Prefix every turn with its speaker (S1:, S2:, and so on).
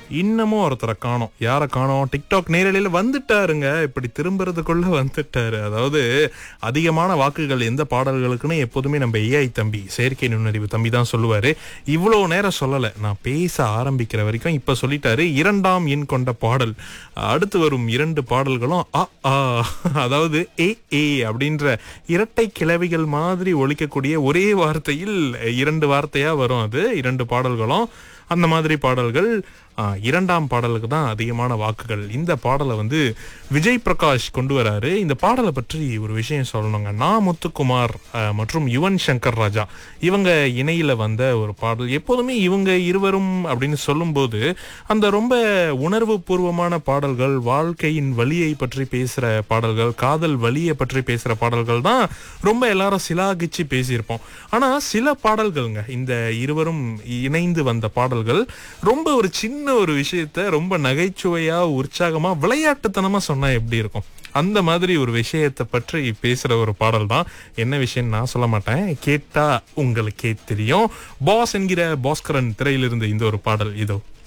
S1: இன்னமும் ஒருத்தரை காணோம் யாரை காணோம் டிக்டாக் நேரலையில வந்துட்டாருங்க இப்படி திரும்புறதுக்குள்ள வந்துட்டாரு அதாவது அதிகமான வாக்குகள் எந்த பாடல்களுக்குன்னு எப்போதுமே நம்ம ஏஐ தம்பி செயற்கை நுண்ணறிவு தம்பி தான் சொல்லுவாரு இவ்வளவு நேரம் சொல்லல நான் பேச ஆரம்பிக்கிற வரைக்கும் இப்ப சொல்லிட்டாரு இரண்டாம் எண் கொண்ட பாடல் அடுத்து வரும் இரண்டு பாடல்களும் அ ஆ அதாவது ஏ ஏ அப்படின்ற இரட்டை கிளவிகள் மாதிரி ஒழிக்கக்கூடிய ஒரே வார்த்தையில் இரண்டு வார்த்தையா வரும் அது இரண்டு பாடல்களும் அந்த மாதிரி பாடல்கள் ஆ, இரண்டாம் பாடலுக்கு தான் அதிகமான வாக்குகள் இந்த பாடலை வந்து விஜய் பிரகாஷ் கொண்டு வராரு இந்த பாடலை பற்றி ஒரு விஷயம் சொல்லணுங்க நான் முத்துக்குமார் ஆ, மற்றும் யுவன் சங்கர் ராஜா இவங்க இணையில வந்த ஒரு பாடல் எப்போதுமே இவங்க இருவரும் அப்படின்னு சொல்லும்போது அந்த ரொம்ப உணர்வு பூர்வமான பாடல்கள் வாழ்க்கையின் வழியை பற்றி பேசுற பாடல்கள் காதல் வழியை பற்றி பேசுற பாடல்கள் தான் ரொம்ப எல்லாரும் சிலாகிச்சு பேசியிருப்போம் ஆனா சில பாடல்கள்ங்க இந்த இருவரும் இணைந்து வந்த பாடல்கள் ரொம்ப ஒரு சின்ன ஒரு விஷயத்த ரொம்ப நகைச்சுவையா உற்சாகமா விளையாட்டுத்தனமா சொன்னா எப்படி இருக்கும் அந்த மாதிரி ஒரு விஷயத்தை பற்றி பேசுற ஒரு பாடல் தான் என்ன விஷயம் நான் சொல்ல மாட்டேன் கேட்டா உங்களுக்கே தெரியும் பாஸ் என்கிற பாஸ்கரன் திரையிலிருந்து இந்த ஒரு பாடல் இதோ